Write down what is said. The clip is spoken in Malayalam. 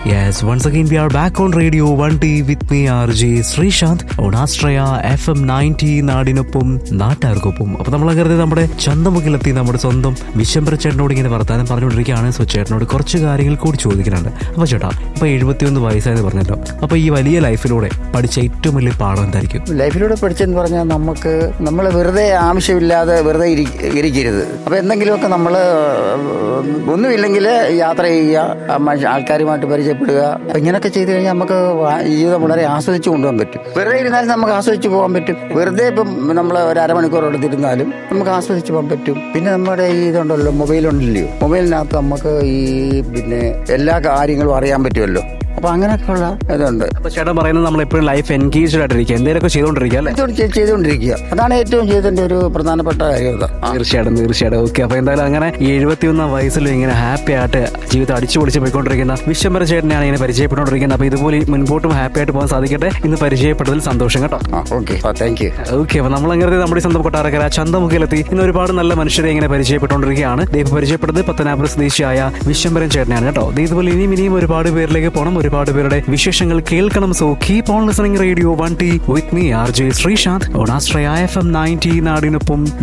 Yes, once again we are back on Radio 1T with me RJ Sreesanth on Astraya FM 90 നാടിനൊപ്പം നാട്ടുകാർക്കൊപ്പം അപ്പൊ നമ്മൾ കരുതി നമ്മുടെ ചന്തമുഖിലെത്തി നമ്മുടെ സ്വന്തം വിശംബര ചേട്ടനോട് ഇങ്ങനെ വർത്താനം പറഞ്ഞുകൊണ്ടിരിക്കുകയാണ് സോ ചേട്ടനോട് കുറച്ച് കാര്യങ്ങൾ കൂടി ചോദിക്കുന്നുണ്ട് അപ്പൊ ചേട്ടാ ഇപ്പൊ എഴുപത്തിയൊന്ന് വയസ്സായെന്ന് പറഞ്ഞല്ലോ അപ്പൊ ഈ വലിയ ലൈഫിലൂടെ പഠിച്ച ഏറ്റവും വലിയ പാഠം എന്തായിരിക്കും ലൈഫിലൂടെ പഠിച്ചെന്ന് പറഞ്ഞാൽ നമുക്ക് നമ്മൾ വെറുതെ ആവശ്യമില്ലാതെ വെറുതെ ഇരി- ഇരിക്കരുത് അപ്പോൾ എന്തെങ്കിലുമൊക്കെ നമ്മൾ ഒന്നുമില്ലെങ്കിൽ യാത്ര ചെയ്യുക മനുഷ്യ- ആൾക്കാരുമായിട്ട് പരിചയപ്പെടുക അപ്പൊ ഇങ്ങനെയൊക്കെ ചെയ്തു കഴിഞ്ഞാൽ നമുക്ക് വാ- ജീവിതം വളരെ ആസ്വദിച്ച് കൊണ്ടുപോകാൻ പറ്റും വെറുതെ ഇരുന്നാലും നമുക്ക് ആസ്വദിച്ച് പോകാൻ പറ്റും വെറുതെ ഇപ്പം നമ്മൾ ഒരു അരമണിക്കൂർ എടുത്തിരുന്നാലും നമുക്ക് ആസ്വദിച്ച് പോകാൻ പറ്റും പിന്നെ നമ്മുടെ ഈ ഇതുണ്ടല്ലോ മൊബൈലുണ്ടല്ലോ മൊബൈലിനകത്ത് നമുക്ക് ഈ പിന്നെ എല്ലാ കാര്യങ്ങളും അറിയാൻ പറ്റുമല്ലോ അപ്പൊ അങ്ങനെയൊക്കെയുള്ള ഇതുണ്ട് അപ്പൊ ചേട്ടൻ പറയുന്നത് നമ്മൾ എപ്പോഴും ലൈഫ് എൻഗേജ്ഡ് ആയിട്ടിരിക്കുക എന്തെങ്കിലുമൊക്കെ ചെയ്തുകൊണ്ടിരിക്കുക അല്ലേ ഇതുകൊണ്ട് ചെയ്- ചെയ്തുകൊണ്ടിരിക്കുക അതാണ് ഏറ്റവും ചെയ്തതിന്റെ ഒരു പ്രധാനപ്പെട്ട കാര്യം അത്. ആ. തീർച്ചയായിട്ടും തീർച്ചയായിട്ടും ഓക്കെ അപ്പൊ എന്തായാലും അങ്ങനെ ഈ എഴുപത്തിയൊന്നാം വയസ്സിൽ ഇങ്ങനെ ഹാപ്പി ആയിട്ട് ജീവിതം അടിച്ചു പൊളിച്ച് പോയിക്കൊണ്ടിരിക്കുന്ന വിശ്വംബര ചേട്ടനെയാണ് ഇങ്ങനെ പരിചയപ്പെട്ടുകൊണ്ടിരിക്കുന്നത് അപ്പൊ ഇതുപോലെ മുൻപോട്ടും ഹാപ്പി ആയിട്ട് പോകാൻ സാധിക്കട്ടെ ഇന്ന് പരിചയപ്പെട്ടതിൽ സന്തോഷം കേട്ടോ ആ ഓക്കെ താങ്ക് യു ഓക്കെ അപ്പൊ നമ്മൾ അങ്ങനെ നമ്മുടെ സ്വന്തം കൊട്ടാരക്കര ചന്തമുഖിലെത്തി ഇന്ന് ഒരുപാട് നല്ല മനുഷ്യരെ ഇങ്ങനെ പരിചയപ്പെട്ടുകൊണ്ടിരിക്കുകയാണ് ദൈവം പരിചയപ്പെട്ടത് പത്തനാപുരം സ്വദേശിയായ വിശ്വംബരൻ ചേട്ടനാണ് കേട്ടോ ദേ ഇതുപോലെ ഇനിയും ഇനിയും ഒരുപാട് പേരിലേക്ക് പോകണം ഒരുപാട് പേരുടെ വിശേഷങ്ങൾ കേൾക്കണം so keep on listening radio one T with me R J Sreesanth ഓണാശ്രയ എഫ് എം നയൻറ്റി നാടിനൊപ്പം